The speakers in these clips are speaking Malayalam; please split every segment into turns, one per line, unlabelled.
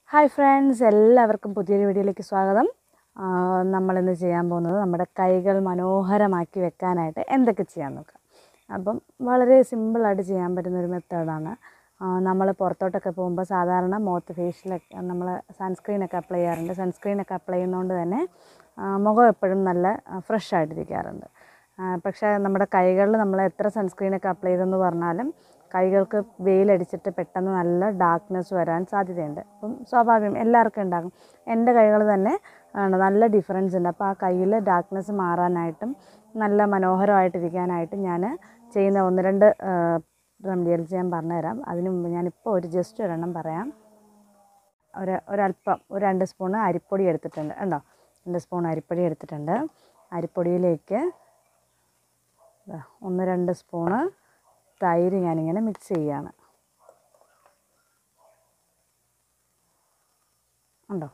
ഹായ് ഫ്രണ്ട്സ് എല്ലാവർക്കും പുതിയൊരു വീഡിയോയിലേക്ക് സ്വാഗതം ആ, നമ്മളിന്ന് ചെയ്യാൻ പോകുന്നത് നമ്മുടെ കൈകൾ മനോഹരമാക്കി വെക്കാനായിട്ട് എന്തൊക്കെ ചെയ്യാൻ നോക്കാം അപ്പം വളരെ സിമ്പിളായിട്ട് ചെയ്യാൻ പറ്റുന്ന ഒരു മെത്തേഡാണ് നമ്മൾ പുറത്തോട്ടൊക്കെ പോകുമ്പോൾ സാധാരണ മുഖത്ത് ഫേഷ്യലൊക്കെ നമ്മൾ സൺസ്ക്രീനൊക്കെ അപ്ലൈ ചെയ്യാറുണ്ട് സൺസ്ക്രീനൊക്കെ അപ്ലൈ ചെയ്യുന്നതുകൊണ്ട് തന്നെ ആ, മുഖം എപ്പോഴും നല്ല ഫ്രഷ് ആയിട്ടിരിക്കാറുണ്ട് ആ, പക്ഷേ നമ്മുടെ കൈകളിൽ നമ്മൾ എത്ര സൺസ്ക്രീനൊക്കെ അപ്ലൈ ചെയ്തെന്ന് പറഞ്ഞാലും കൈകൾക്ക് വെയിലടിച്ചിട്ട് പെട്ടെന്ന് നല്ല ഡാർക്ക്നെസ് വരാൻ സാധ്യതയുണ്ട് അപ്പം സ്വാഭാവികം എല്ലാവർക്കും ഉണ്ടാകും എൻ്റെ കൈകൾ തന്നെ ആണ് നല്ല ഡിഫറൻസ് ഉണ്ട് അപ്പോൾ ആ കയ്യിൽ ഡാർക്ക്നെസ് മാറാനായിട്ടും നല്ല മനോഹരമായിട്ടിരിക്കാനായിട്ട് ഞാൻ ചെയ്യുന്ന ഒന്ന് രണ്ട് റെമഡിയൽസ് ഞാൻ പറഞ്ഞുതരാം അതിന് മുമ്പ് ഞാനിപ്പോൾ ഒരു ജസ്റ്റ് ഒരെണ്ണം പറയാം ഒരു ഒരല്പം ഒരു രണ്ട് സ്പൂൺ അരിപ്പൊടി എടുത്തിട്ടുണ്ട് കണ്ടോ രണ്ട് സ്പൂൺ അരിപ്പൊടി എടുത്തിട്ടുണ്ട് അരിപ്പൊടിയിലേക്ക് ദാ ഒന്ന് രണ്ട് സ്പൂണ് തൈര് ഞാനിങ്ങനെ മിക്സ് ചെയ്യാണ് ഉണ്ടോ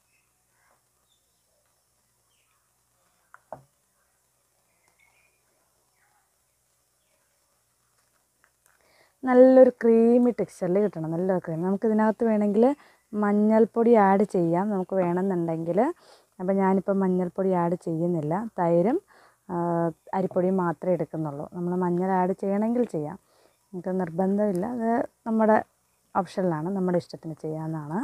നല്ലൊരു ക്രീമി ടെക്സ്ചറിൽ കിട്ടണം നല്ലൊരു ക്രീം നമുക്ക് ഇതിനകത്ത് വേണമെങ്കിൽ മഞ്ഞൾപ്പൊടി ആഡ് ചെയ്യാം നമുക്ക് വേണമെന്നുണ്ടെങ്കിൽ അപ്പോൾ ഞാനിപ്പോൾ മഞ്ഞൾപ്പൊടി ആഡ് ചെയ്യുന്നില്ല തൈരും ആ, അരിപ്പൊടിയും മാത്രമേ എടുക്കുന്നുള്ളൂ നമ്മൾ മഞ്ഞൾ ആഡ് ചെയ്യണമെങ്കിൽ ചെയ്യാം നമുക്ക് നിർബന്ധമില്ല അത് നമ്മുടെ ഓപ്ഷനിലാണ് നമ്മുടെ ഇഷ്ടത്തിന് ചെയ്യാവുന്നതാണ്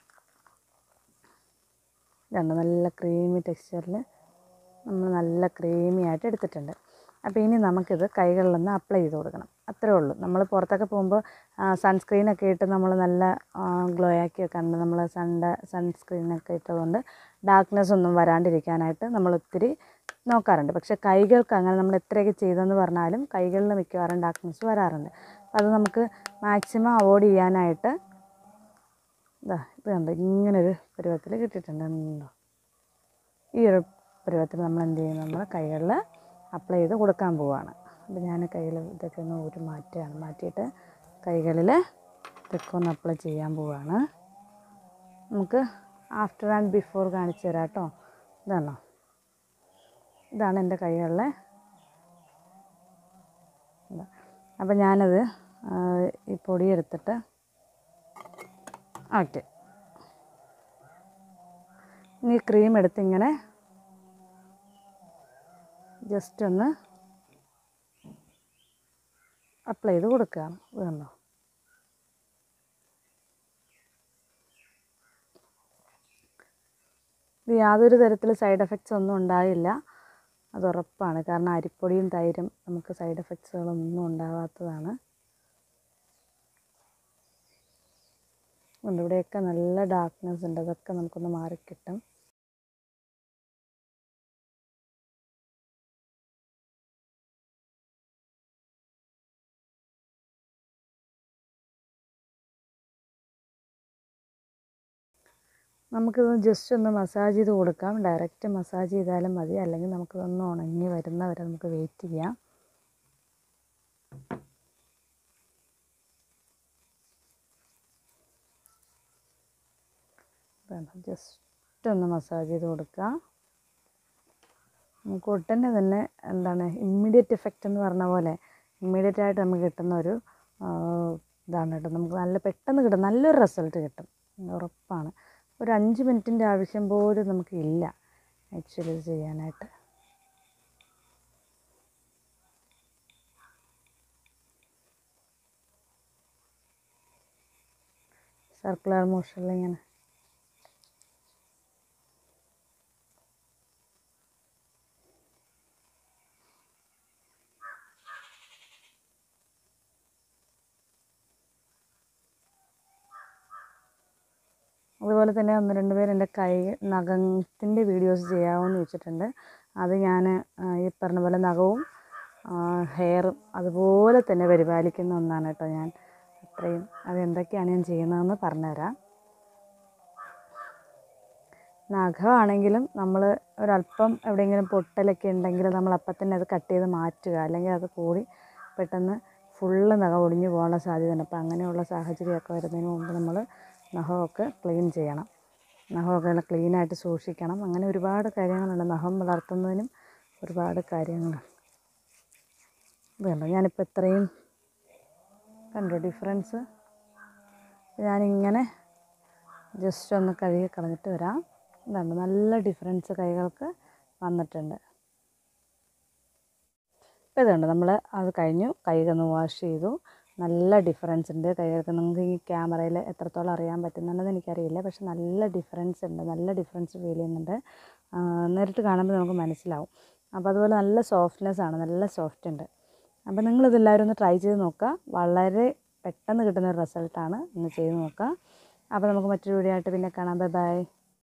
ഇതുണ്ട് നല്ല ക്രീമി ടെക്സ്ചറിൽ നമ്മൾ നല്ല ക്രീമി ആയിട്ട് എടുത്തിട്ടുണ്ട് അപ്പോൾ ഇനി നമുക്കിത് കൈകളിലൊന്ന് അപ്ലൈ ചെയ്ത് കൊടുക്കണം അത്രേ ഉള്ളൂ നമ്മൾ പുറത്തൊക്കെ പോകുമ്പോൾ സൺസ്ക്രീനൊക്കെ ഇട്ട് നമ്മൾ നല്ല ഗ്ലോ ആക്കി കണ്ട് നമ്മൾ സൺഡ സൺസ്ക്രീനൊക്കെ ഇട്ടതുകൊണ്ട് ഡാർക്ക്നെസ് ഒന്നും വരാണ്ടിരിക്കാനായിട്ട് നമ്മൾ ഒത്തിരി നോക്കാറുണ്ട് പക്ഷേ കൈകൾക്ക് അങ്ങനെ നമ്മൾ എത്രയൊക്കെ ചെയ്തെന്ന് പറഞ്ഞാലും കൈകളിൽ മിക്കവാറും ഡാർക്ക്നെസ് വരാറുണ്ട് അപ്പോൾ അത് നമുക്ക് മാക്സിമം അവോയ്ഡ് ചെയ്യാനായിട്ട് ഇതാ ഇത് കണ്ടോ ഇങ്ങനൊരു പരുവത്തിൽ കിട്ടിയിട്ടുണ്ട് ഉണ്ടോ ഈ ഒരു പരുവത്തിൽ നമ്മൾ എന്ത് ചെയ്യും നമ്മൾ കൈകളിൽ അപ്ലൈ ചെയ്ത് കൊടുക്കാൻ പോവുകയാണ് അപ്പോൾ ഞാൻ കയ്യിൽ ഇതൊക്കെ ഒന്ന് ഊരി മാറ്റുകയാണ് മാറ്റിയിട്ട് കൈകളിൽ ഇതൊക്കെ ഒന്ന് അപ്ലൈ ചെയ്യാൻ പോവുകയാണ് നമുക്ക് ആഫ്റ്റർ ആൻഡ് ബിഫോർ കാണിച്ചു തരാം കേട്ടോ ഇതാണോ ഇതാണ് എൻ്റെ കൈകളിലെ ഇതാ. അപ്പോൾ ഞാനത് ആ, ഈ പൊടി എടുത്തിട്ട് ഓക്കെ ഈ ക്രീം എടുത്ത് ഇങ്ങനെ ജസ്റ്റ് ഒന്ന് അപ്ലൈ ചെയ്ത് കൊടുക്കുക ഇത് കണ്ടോ ഇത് യാതൊരു തരത്തിൽ സൈഡ് എഫക്ട്സ് ഒന്നും ഉണ്ടാകില്ല അത് ഉറപ്പാണ് കാരണം അരിപ്പൊടിയും തൈരും നമുക്ക് സൈഡ് എഫക്ട്സുകളൊന്നും ഉണ്ടാകാത്തതാണ് ഉണ്ട് ഇവിടെയൊക്കെ നല്ല ഡാർക്ക്നെസ് ഉണ്ട് അതൊക്കെ നമുക്കൊന്ന് മാറിക്കിട്ടും നമുക്കിത് ജസ്റ്റ് ഒന്ന് മസാജ് ചെയ്ത് കൊടുക്കാം ഡയറക്റ്റ് മസാജ് ചെയ്താലും മതി അല്ലെങ്കിൽ നമുക്കിതൊന്ന് ഉണങ്ങി വരുന്നവരെ നമുക്ക് വെയിറ്റ് ചെയ്യാം ജസ്റ്റ് ഒന്ന് മസാജ് ചെയ്ത് കൊടുക്കുക നമുക്ക് ഒട്ടന്നെ തന്നെ എന്താണ് ഇമ്മീഡിയറ്റ് എഫക്റ്റ് എന്ന് പറഞ്ഞ പോലെ ഇമ്മീഡിയറ്റ് ആയിട്ട് നമുക്ക് കിട്ടുന്ന ഒരു ആ, ഇതാണ് കേട്ടോ നമുക്ക് നല്ല പെട്ടെന്ന് കിട്ടും നല്ലൊരു റിസൾട്ട് കിട്ടും ഉറപ്പാണ് ഒരു അഞ്ച് മിനിറ്റിൻ്റെ ആവശ്യം പോലും നമുക്ക് ഇല്ല ആക്ച്വലി ഇത് ചെയ്യാനായിട്ട് സർക്കുലർ മോഷനിൽ ഇങ്ങനെ അതുപോലെ തന്നെ ഒന്ന് രണ്ട് പേര് എൻ്റെ കൈ നഖത്തിൻ്റെ വീഡിയോസ് ചെയ്യാമോയെന്ന് ചോദിച്ചിട്ടുണ്ട് അത് ഞാൻ ഈ പറഞ്ഞ പോലെ നഖവും ഹെയറും അതുപോലെ തന്നെ പരിപാലിക്കുന്ന ഒന്നാണ് കേട്ടോ ഞാൻ അത്രയും അതെന്തൊക്കെയാണ് ഞാൻ ചെയ്യുന്നതെന്ന് പറഞ്ഞുതരാം നഖമാണെങ്കിലും നമ്മൾ ഒരല്പം എവിടെയെങ്കിലും പൊട്ടലൊക്കെ ഉണ്ടെങ്കിൽ നമ്മൾ അപ്പം തന്നെ അത് കട്ട് ചെയ്ത് മാറ്റുക അല്ലെങ്കിൽ അത് കൂടി പെട്ടെന്ന് ഫുള്ള് നഖം ഒടിഞ്ഞു പോകാനുള്ള സാധ്യതയുണ്ട് അപ്പോൾ അങ്ങനെയുള്ള സാഹചര്യമൊക്കെ വരുന്നതിന് മുമ്പ് നമ്മൾ നഖമൊക്കെ ക്ലീൻ ചെയ്യണം നഖമൊക്കെ നല്ല ക്ലീനായിട്ട് സൂക്ഷിക്കണം അങ്ങനെ ഒരുപാട് കാര്യങ്ങളുണ്ട് നഖം വളർത്തുന്നതിനും ഒരുപാട് കാര്യങ്ങളുണ്ട് ഇത് കണ്ടോ ഞാനിപ്പോൾ ഇത്രയും കണ്ടോ ഡിഫറൻസ് ഞാനിങ്ങനെ ജസ്റ്റ് ഒന്ന് കഴുകി കളഞ്ഞിട്ട് വരാം ഇതാണ് നല്ല ഡിഫറൻസ് കൈകൾക്ക് വന്നിട്ടുണ്ട് ഇപ്പോൾ ഇതുണ്ട് നമ്മൾ അത് കഴിഞ്ഞു കൈകൊന്ന് വാഷ് ചെയ്തു നല്ല ഡിഫറൻസ് ഉണ്ട് കൈകൾക്ക് നിങ്ങൾക്ക് ഈ ക്യാമറയിൽ എത്രത്തോളം അറിയാൻ പറ്റുന്നുണ്ടെന്ന് എനിക്കറിയില്ല പക്ഷെ നല്ല ഡിഫറൻസ് ഉണ്ട് നല്ല ഡിഫറൻസ് ഫീൽ ചെയ്യുന്നുണ്ട് ആ, നേരിട്ട് കാണുമ്പോൾ നമുക്ക് മനസ്സിലാവും അപ്പോൾ അതുപോലെ നല്ല സോഫ്റ്റ്നെസ് ആണ് നല്ല സോഫ്റ്റ് ഉണ്ട് അപ്പോൾ നിങ്ങളിതെല്ലാവരും ഒന്ന് ട്രൈ ചെയ്ത് നോക്കുക വളരെ പെട്ടെന്ന് കിട്ടുന്ന ഒരു റിസൾട്ടാണ് ഒന്ന് ചെയ്ത് നോക്കുക അപ്പോൾ നമുക്ക് മറ്റൊരു വീഡിയോ ആയിട്ട് പിന്നെ കാണാം ബൈ ബൈ